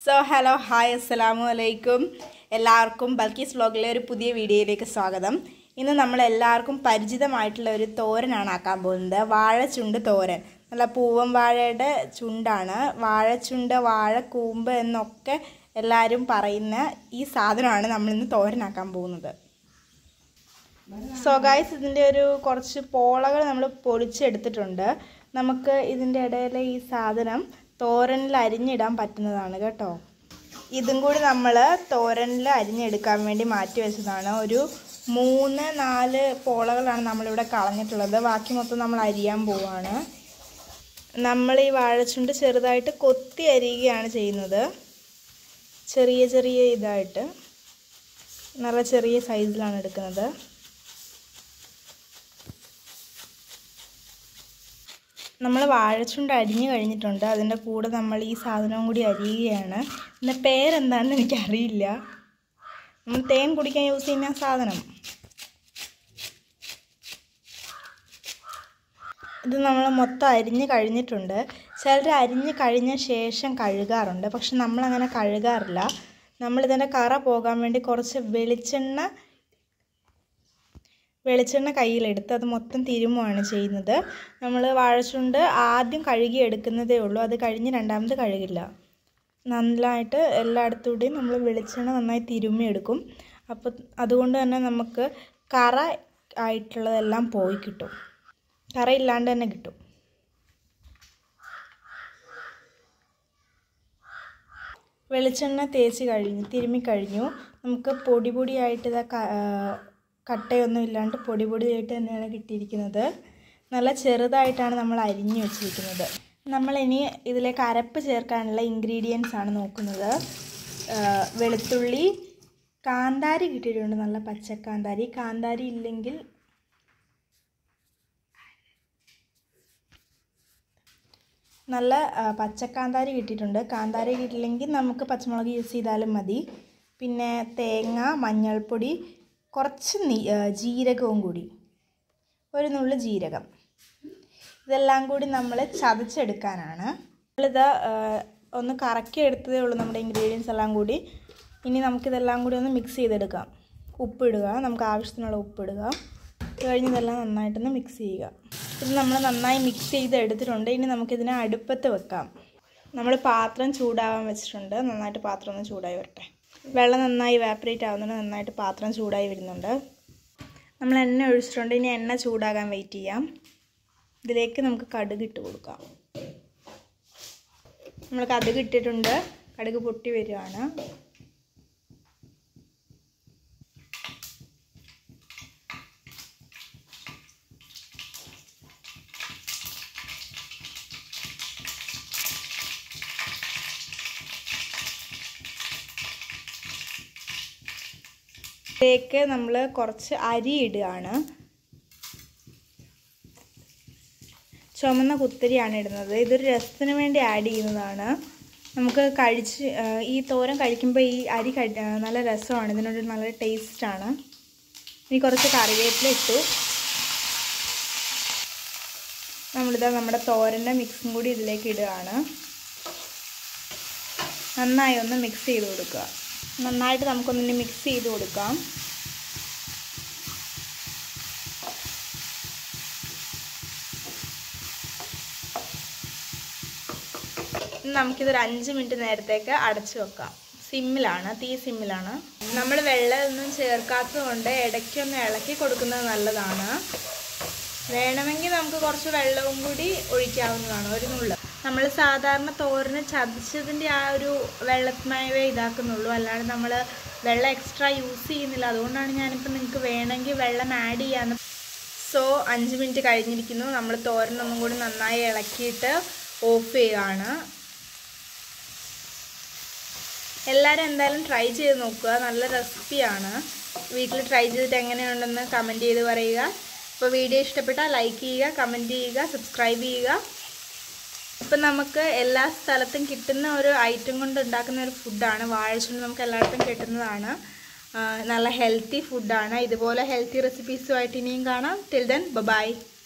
so hello hi അസ്സലാമു അലൈക്കും എല്ലാവർക്കും ബൽക്കീസ് വ്ലോഗിലെ ഒരു പുതിയ വീഡിയോയിലേക്ക് സ്വാഗതം ഇന്ന് നമ്മൾ എല്ലാവർക്കും പരിചിതമായിട്ടുള്ള ഒരു തോരനാണ് ആക്കാൻ പോകുന്നത് വാഴച്ചുണ്ട് തോരൻ നല്ല പൂവൻ വാഴയുടെ ചുണ്ടാണ് വാഴച്ചുണ്ട് വാഴക്കൂമ്പ് എന്നൊക്കെ എല്ലാവരും പറയുന്ന ഈ സാധനമാണ് നമ്മളിന്ന് തോരനാക്കാൻ പോകുന്നത് സോ ഗൈസ് ഇതിൻ്റെ ഒരു കുറച്ച് പോളകൾ നമ്മൾ പൊളിച്ചെടുത്തിട്ടുണ്ട് നമുക്ക് ഇതിൻ്റെ ഇടയിലെ ഈ സാധനം തോരനിൽ അരിഞ്ഞിടാൻ പറ്റുന്നതാണ് കേട്ടോ ഇതും കൂടി നമ്മൾ തോരനിൽ അരിഞ്ഞെടുക്കാൻ വേണ്ടി മാറ്റി വെച്ചതാണ് ഒരു മൂന്ന് നാല് പോളകളാണ് നമ്മളിവിടെ കളഞ്ഞിട്ടുള്ളത് ബാക്കി മൊത്തം നമ്മൾ അരിയാൻ പോവുകയാണ് നമ്മൾ ഈ വാഴച്ചുണ്ട് ചെറുതായിട്ട് കൊത്തി അരിയുകയാണ് ചെയ്യുന്നത് ചെറിയ ചെറിയ ഇതായിട്ട് നല്ല ചെറിയ സൈസിലാണ് എടുക്കുന്നത് നമ്മൾ വാഴച്ചുണ്ട് അരിഞ്ഞു കഴിഞ്ഞിട്ടുണ്ട് അതിൻ്റെ കൂടെ നമ്മൾ ഈ സാധനവും കൂടി അരിയുകയാണ് ഇതിൻ്റെ പേരെന്താണെന്ന് എനിക്കറിയില്ല നമ്മൾ തേൻ കുടിക്കാൻ യൂസ് ചെയ്യുന്ന സാധനം ഇത് നമ്മൾ മൊത്തം അരിഞ്ഞ് കഴിഞ്ഞിട്ടുണ്ട് ചിലർ അരിഞ്ഞ് കഴിഞ്ഞ ശേഷം കഴുകാറുണ്ട് പക്ഷെ നമ്മളങ്ങനെ കഴുകാറില്ല നമ്മളിതിൻ്റെ കറ പോകാൻ വേണ്ടി കുറച്ച് വെളിച്ചെണ്ണ വെളിച്ചെണ്ണ കയ്യിലെടുത്ത് അത് മൊത്തം തിരുമുകയാണ് ചെയ്യുന്നത് നമ്മൾ വാഴച്ചുണ്ട് ആദ്യം കഴുകി എടുക്കുന്നതേ ഉള്ളൂ അത് കഴിഞ്ഞ് രണ്ടാമത് കഴുകില്ല നന്നായിട്ട് എല്ലായിടത്തൂടെയും നമ്മൾ വെളിച്ചെണ്ണ നന്നായി തിരുമ്മി എടുക്കും അപ്പോൾ അതുകൊണ്ട് തന്നെ നമുക്ക് കറ ആയിട്ടുള്ളതെല്ലാം പോയി കിട്ടും കറ ഇല്ലാണ്ട് തന്നെ കിട്ടും വെളിച്ചെണ്ണ തേച്ച് കഴിഞ്ഞു തിരുമ്മി കഴിഞ്ഞു നമുക്ക് പൊടി പൊടിയായിട്ട് ഇതാ കട്ടയൊന്നും ഇല്ലാണ്ട് പൊടി പൊടിയായിട്ട് തന്നെയാണ് കിട്ടിയിരിക്കുന്നത് നല്ല ചെറുതായിട്ടാണ് നമ്മൾ അരിഞ്ഞു വെച്ചിരിക്കുന്നത് നമ്മളിനി ഇതിലേക്ക് അരപ്പ് ചേർക്കാനുള്ള ഇൻഗ്രീഡിയൻസ് ആണ് നോക്കുന്നത് വെളുത്തുള്ളി കാന്താരി കിട്ടിയിട്ടുണ്ട് നല്ല പച്ചക്കാന്താരി കാന്താരി ഇല്ലെങ്കിൽ നല്ല പച്ചക്കാന്താരി കിട്ടിയിട്ടുണ്ട് കാന്താരി കിട്ടിയില്ലെങ്കിൽ നമുക്ക് പച്ചമുളക് യൂസ് ചെയ്താലും മതി പിന്നെ തേങ്ങ മഞ്ഞൾപ്പൊടി കുറച്ച് ജീരകവും കൂടി ഒരു നുള്ളു ജീരകം ഇതെല്ലാം കൂടി നമ്മൾ ചതച്ചെടുക്കാനാണ് നമ്മളിത് ഒന്ന് കറക്കി എടുത്തതേ ഉള്ളൂ നമ്മുടെ ഇൻഗ്രീഡിയൻസ് എല്ലാം കൂടി ഇനി നമുക്കിതെല്ലാം കൂടി ഒന്ന് മിക്സ് ചെയ്തെടുക്കാം ഉപ്പിടുക നമുക്ക് ആവശ്യത്തിനുള്ള ഉപ്പിടുക ഇത് കഴിഞ്ഞ് ഇതെല്ലാം നന്നായിട്ടൊന്ന് മിക്സ് ചെയ്യുക ഇത് നമ്മൾ നന്നായി മിക്സ് ചെയ്ത് എടുത്തിട്ടുണ്ട് ഇനി നമുക്കിതിനെ അടുപ്പത്ത് വെക്കാം നമ്മൾ പാത്രം ചൂടാവാൻ വെച്ചിട്ടുണ്ട് നന്നായിട്ട് പാത്രം ഒന്ന് ചൂടായി വരട്ടെ വെള്ളം നന്നായി വാപ്പറേറ്റ് ആവുന്നുണ്ട് നന്നായിട്ട് പാത്രം ചൂടായി വരുന്നുണ്ട് നമ്മൾ എണ്ണ ഒഴിച്ചിട്ടുണ്ട് ഇനി എണ്ണ ചൂടാകാൻ വെയിറ്റ് ചെയ്യാം ഇതിലേക്ക് നമുക്ക് കടുക് ഇട്ട് കൊടുക്കാം നമ്മൾ കടുക് ഇട്ടിട്ടുണ്ട് കടുക് പൊട്ടി വരികയാണ് ഇതിലേക്ക് നമ്മൾ കുറച്ച് അരി ഇടുകയാണ് ചുമന്ന കുത്തരിയാണ് ഇടുന്നത് ഇതൊരു രസത്തിന് വേണ്ടി ആഡ് ചെയ്യുന്നതാണ് നമുക്ക് കഴിച്ച് ഈ തോരൻ കഴിക്കുമ്പോൾ ഈ അരി നല്ല രസമാണ് ഇതിനൊരു നല്ല ടേസ്റ്റാണ് ഇനി കുറച്ച് കറിവേപ്പില ഇട്ടു നമ്മളിതാ നമ്മുടെ തോരൻ്റെ മിക്സും കൂടി ഇതിലേക്ക് ഇടുകയാണ് നന്നായി ഒന്ന് മിക്സ് ചെയ്ത് കൊടുക്കുക നന്നായിട്ട് നമുക്കൊന്നിനെ മിക്സ് ചെയ്ത് കൊടുക്കാം നമുക്കിതൊരു അഞ്ച് മിനിറ്റ് നേരത്തേക്ക് അടച്ചു വെക്കാം സിമ്മിലാണ് തീ സിമ്മിലാണ് നമ്മൾ വെള്ളമൊന്നും ചേർക്കാത്തത് കൊണ്ട് ഇടയ്ക്കൊന്ന് ഇളക്കി കൊടുക്കുന്നത് നല്ലതാണ് വേണമെങ്കിൽ നമുക്ക് കുറച്ച് വെള്ളവും കൂടി ഒഴിക്കാവുന്നതാണ് ഒരു നുള്ള് നമ്മൾ സാധാരണ തോരന് ചതച്ചതിൻ്റെ ആ ഒരു വെള്ളമയമേ ഇതാക്കുന്നുള്ളൂ അല്ലാണ്ട് നമ്മൾ വെള്ളം എക്സ്ട്രാ യൂസ് ചെയ്യുന്നില്ല അതുകൊണ്ടാണ് ഞാനിപ്പോൾ നിങ്ങൾക്ക് വേണമെങ്കിൽ വെള്ളം ആഡ് ചെയ്യാമെന്ന് സോ അഞ്ച് മിനിറ്റ് കഴിഞ്ഞിരിക്കുന്നു നമ്മൾ തോരനൊന്നും കൂടി നന്നായി ഇളക്കിയിട്ട് ഓഫ് ചെയ്യുകയാണ് എല്ലാവരും എന്തായാലും ട്രൈ ചെയ്ത് നോക്കുക നല്ല റെസിപ്പിയാണ് വീട്ടിൽ ട്രൈ ചെയ്തിട്ട് എങ്ങനെയുണ്ടെന്ന് കമൻറ്റ് ചെയ്ത് പറയുക അപ്പോൾ വീഡിയോ ഇഷ്ടപ്പെട്ടാൽ ലൈക്ക് ചെയ്യുക കമൻറ്റ് ചെയ്യുക സബ്സ്ക്രൈബ് ചെയ്യുക ഇപ്പം നമുക്ക് എല്ലാ സ്ഥലത്തും കിട്ടുന്ന ഒരു ഐറ്റം കൊണ്ട് ഉണ്ടാക്കുന്ന ഒരു ഫുഡാണ് വാഴച്ചുണ്ട് നമുക്ക് എല്ലായിടത്തും കിട്ടുന്നതാണ് നല്ല ഹെൽത്തി ഫുഡാണ് ഇതുപോലെ ഹെൽത്തി റെസിപ്പീസുമായിട്ട് ഇനിയും കാണാം ടിൽ ദെൻ ബൈ